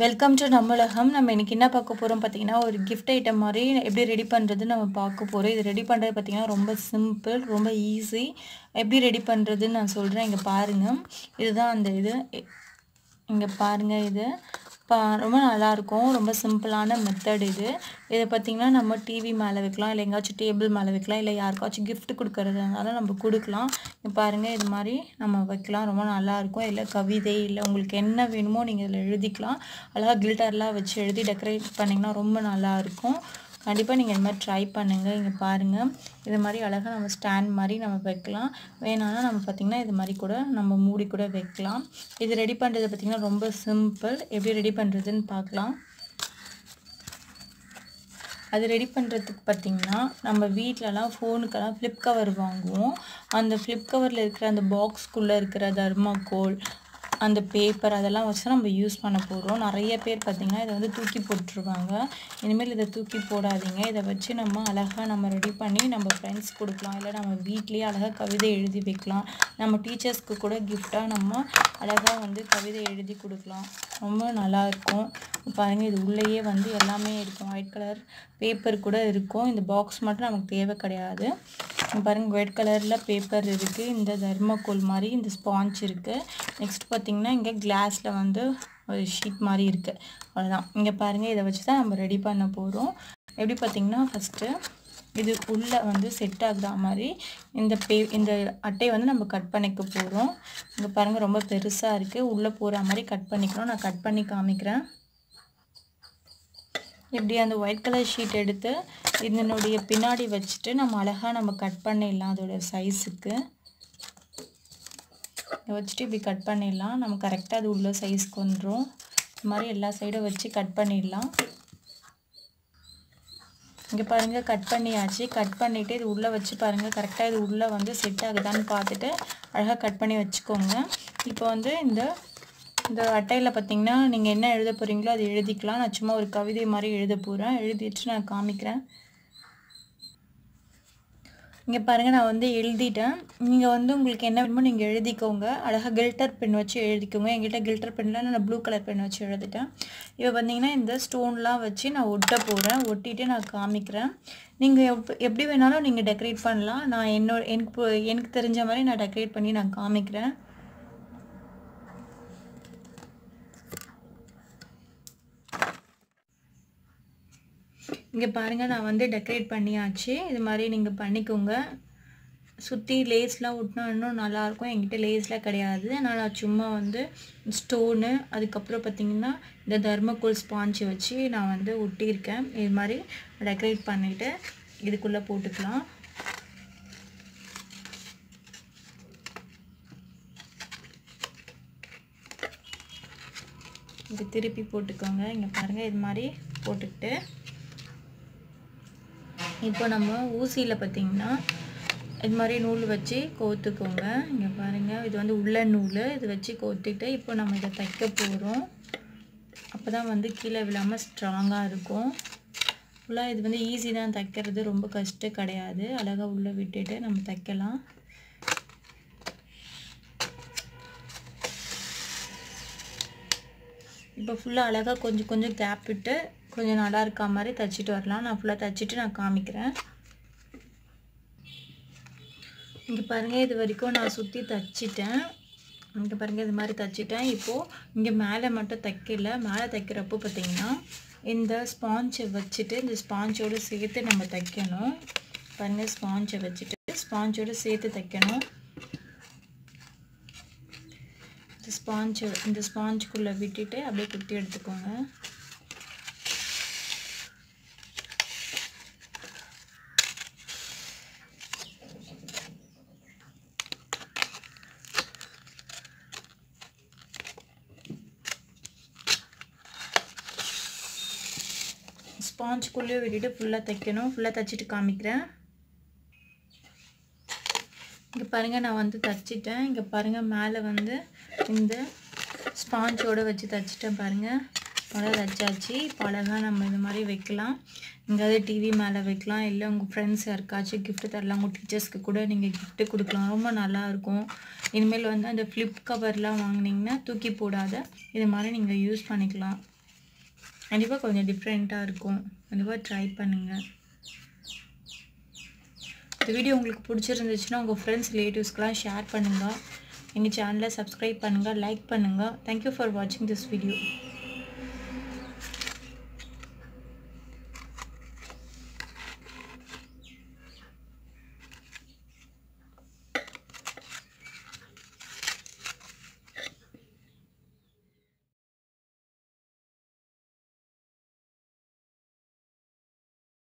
welcome to நம்முலகம் நம்ம இன்னைக்கு என்ன பார்க்க போகிறோம் பார்த்தீங்கன்னா ஒரு gift ஐட்டம் மாதிரி எப்படி ரெடி பண்ணுறது நம்ம பார்க்க போகிறோம் இது ரெடி பண்ணுறது பார்த்தீங்கன்னா ரொம்ப சிம்பிள் ரொம்ப ஈஸி எப்படி ரெடி பண்ணுறதுன்னு நான் சொல்கிறேன் இங்கே பாருங்கள் இதுதான் அந்த இது இங்கே பாருங்கள் இது பா ரொம்ப நல்லாயிருக்கும் ரொம்ப சிம்பிளான மெத்தட் இது இதை பார்த்திங்கன்னா நம்ம டிவி மேலே வைக்கலாம் இல்லை எங்கேயாச்சும் டேபிள் மேலே வைக்கலாம் இல்லை யாருக்காச்சும் gift கொடுக்கறதுனால நம்ம கொடுக்கலாம் இங்க பாருங்கள் இது மாதிரி நம்ம வைக்கலாம் ரொம்ப நல்லாயிருக்கும் இல்லை கவிதை இல்லை உங்களுக்கு என்ன வேணுமோ நீங்கள் இதில் எழுதிக்கலாம் அழகாக கில்டர்லாம் வச்சு எழுதி டெக்கரேட் பண்ணிங்கன்னா ரொம்ப நல்லாயிருக்கும் கண்டிப்பாக நீங்கள் இது மாதிரி ட்ரை பண்ணுங்கள் இங்கே பாருங்கள் இது மாதிரி அழகாக நம்ம ஸ்டாண்ட் மாதிரி நம்ம வைக்கலாம் வேணான்னா நம்ம பார்த்திங்கன்னா இது மாதிரி கூட நம்ம மூடி கூட வைக்கலாம் இது ரெடி பண்ணுறது பார்த்திங்கன்னா ரொம்ப சிம்பிள் எப்படி ரெடி பண்ணுறதுன்னு பார்க்கலாம் அது ரெடி பண்ணுறதுக்கு பார்த்திங்கன்னா நம்ம வீட்டிலலாம் ஃபோனுக்கெல்லாம் ஃப்ளிப் கவர் வாங்குவோம் அந்த ஃப்ளிப் கவரில் இருக்கிற அந்த பாக்ஸ்க்குள்ளே இருக்கிற தர்மாக்கோல் அந்த பேப்பர் அதெல்லாம் வச்சு நம்ம யூஸ் பண்ண போகிறோம் நிறைய பேர் பார்த்திங்கன்னா இதை வந்து தூக்கி போட்டுருவாங்க இனிமேல் இதை தூக்கி போடாதீங்க இதை வச்சு நம்ம அழகாக நம்ம ரெடி பண்ணி நம்ம ஃப்ரெண்ட்ஸ் கொடுக்கலாம் இல்லை நம்ம வீட்லேயே அழகாக கவிதை எழுதி வைக்கலாம் நம்ம டீச்சர்ஸ்க்கு கூட கிஃப்டாக நம்ம அழகாக வந்து கவிதை எழுதி கொடுக்கலாம் ரொம்ப நல்லாயிருக்கும் பாருங்கள் இது உள்ளேயே வந்து எல்லாமே இருக்கும் ஒயிட் கலர் பேப்பர் கூட இருக்கும் இந்த பாக்ஸ் மட்டும் நமக்கு தேவை கிடையாது பாருங்கள் ஒயிட் கலரில் பேப்பர் இருக்குது இந்த தர்மக்கோல் மாதிரி இந்த ஸ்பாஞ்ச் இருக்குது நெக்ஸ்ட் பார்த்திங்கன்னா இங்கே கிளாஸில் வந்து ஒரு ஷீட் மாதிரி இருக்குது அவ்வளோதான் இங்கே பாருங்கள் இதை வச்சு தான் நம்ம ரெடி பண்ண போகிறோம் எப்படி பார்த்திங்கன்னா ஃபஸ்ட்டு இது உள்ளே வந்து செட் ஆகுற மாதிரி இந்த பே இந்த அட்டையை வந்து நம்ம கட் பண்ணிக்க போகிறோம் இங்கே பாருங்கள் ரொம்ப பெருசாக இருக்குது உள்ளே போகிற மாதிரி கட் பண்ணிக்கிறோம் நான் கட் பண்ணி காமிக்கிறேன் இப்படி அந்த ஒயிட் கலர் ஷீட் எடுத்து இதனுடைய பின்னாடி வச்சுட்டு நம்ம அழகாக நம்ம கட் பண்ணிடலாம் அதோட சைஸுக்கு வச்சுட்டு இப்படி கட் பண்ணிடலாம் நம்ம கரெக்டாக அது உள்ள சைஸ்க்கு வந்துடும் இது மாதிரி எல்லா சைடும் வச்சு கட் பண்ணிடலாம் இங்கே பாருங்கள் கட் பண்ணியாச்சு கட் பண்ணிவிட்டு இது உள்ளே வச்சு பாருங்கள் கரெக்டாக இது உள்ளே வந்து செட் ஆகுதான்னு பார்த்துட்டு அழகாக கட் பண்ணி வச்சுக்கோங்க இப்போ வந்து இந்த இந்த அட்டையில் பார்த்தீங்கன்னா நீங்கள் என்ன எழுத போகிறீங்களோ அது எழுதிக்கலாம் நான் சும்மா ஒரு கவிதை மாதிரி எழுத போகிறேன் எழுதிட்டு நான் காமிக்கிறேன் இங்கே பாருங்கள் நான் வந்து எழுதிட்டேன் நீங்கள் வந்து உங்களுக்கு என்ன வேணுமோ நீங்கள் எழுதிக்கோங்க அழகாக கில்டர் பென் வச்சு எழுதிக்கோங்க எங்கிட்ட கில்டர் பென்னில் நான் ப்ளூ கலர் பென் வச்சு எழுதிட்டேன் இப்போ பார்த்தீங்கன்னா இந்த ஸ்டோன்லாம் வச்சு நான் ஒட்ட போகிறேன் ஒட்டிட்டு நான் காமிக்கிறேன் நீங்கள் எப் எப்படி வேணாலும் நீங்கள் டெக்கரேட் பண்ணலாம் நான் என்னோட எனக்கு எனக்கு தெரிஞ்ச மாதிரி நான் டெக்கரேட் பண்ணி நான் காமிக்கிறேன் இங்கே பாருங்கள் நான் வந்து டெக்கரேட் பண்ணியாச்சு இது மாதிரி நீங்கள் பண்ணிக்கோங்க சுற்றி லேஸ்லாம் ஒட்டினா இன்னும் நல்லாயிருக்கும் என்கிட்ட லேஸ்லாம் கிடையாது ஆனால் நான் சும்மா வந்து ஸ்டோனு அதுக்கப்புறம் பார்த்திங்கன்னா இந்த தர்மக்கோல் ஸ்பாஞ்சை வச்சு நான் வந்து ஒட்டியிருக்கேன் இது மாதிரி டெக்கரேட் பண்ணிவிட்டு இதுக்குள்ளே போட்டுக்கலாம் இது திருப்பி போட்டுக்கோங்க இங்கே பாருங்கள் இது மாதிரி போட்டுக்கிட்டு இப்போ நம்ம ஊசியில் பார்த்திங்கன்னா இது மாதிரி நூல் வச்சு கோத்துக்கோங்க இங்கே பாருங்கள் இது வந்து உள்ள நூல் இது வச்சு கோத்துக்கிட்டு இப்போ நம்ம இதை தைக்க போகிறோம் அப்போ தான் வந்து கீழே விழாமல் ஸ்ட்ராங்காக இருக்கும் ஃபுல்லாக இது வந்து ஈஸி தான் தைக்கிறது ரொம்ப கஷ்டம் கிடையாது அழகாக உள்ளே விட்டுட்டு நம்ம தைக்கலாம் இப்போ ஃபுல்லாக அழகாக கொஞ்சம் கொஞ்சம் கேப் விட்டு கொஞ்சம் நல்லா இருக்கா மாதிரி தைச்சிட்டு வரலாம் நான் ஃபுல்லாக தைச்சிட்டு நான் காமிக்கிறேன் இங்கே பாருங்கள் இது வரைக்கும் நான் சுற்றி தைச்சிட்டேன் இங்கே பாருங்கள் இது மாதிரி தைச்சிட்டேன் இப்போது இங்கே மேலே மட்டும் தைக்கல மேலே தைக்கிறப்போ பார்த்திங்கன்னா இந்த ஸ்பாஞ்சை வச்சுட்டு இந்த ஸ்பாஞ்சோடு சேர்த்து நம்ம தைக்கணும் பாருங்கள் ஸ்பாஞ்சை வச்சுட்டு ஸ்பாஞ்சோடு சேர்த்து தைக்கணும் இந்த ஸ்பாஞ்சு இந்த ஸ்பாஞ்சுக்குள்ளே விட்டுட்டு அப்படியே குத்தி எடுத்துக்கோங்க ஸ்பாஞ்சுக்குள்ளேயே விட்டுட்டு ஃபுல்லாக தைக்கணும் ஃபுல்லாக தைச்சிட்டு காமிக்கிறேன் இங்கே பாருங்கள் நான் வந்து தைச்சிட்டேன் இங்கே பாருங்கள் மேலே வந்து இந்த ஸ்பாஞ்சோடு வச்சு தைச்சிட்டேன் பாருங்கள் அவ்வளோ தைச்சாச்சு இப்போ அழகாக நம்ம இது மாதிரி வைக்கலாம் எங்கேயாவது டிவி மேலே வைக்கலாம் இல்லை உங்கள் ஃப்ரெண்ட்ஸ் யாருக்காச்சும் கிஃப்ட் தரலாம் உங்கள் டீச்சர்ஸ்க்கு கூட நீங்கள் கிஃப்ட்டு கொடுக்கலாம் ரொம்ப நல்லாயிருக்கும் இனிமேல் வந்து அந்த ஃப்ளிப் கவர்லாம் வாங்கினீங்கன்னா தூக்கி போடாத இது மாதிரி நீங்கள் யூஸ் பண்ணிக்கலாம் கண்டிப்பாக கொஞ்சம் டிஃப்ரெண்ட்டாக இருக்கும் கண்டிப்பாக ட்ரை பண்ணுங்கள் இந்த வீடியோ உங்களுக்கு பிடிச்சிருந்துச்சுன்னா உங்கள் ஃப்ரெண்ட்ஸ் ரிலேட்டிவ்ஸ்க்கெலாம் ஷேர் பண்ணுங்கள் எங்கள் சேனலை சப்ஸ்கிரைப் பண்ணுங்கள் லைக் பண்ணுங்கள் தேங்க்யூ ஃபார் வாட்சிங் திஸ் வீடியோ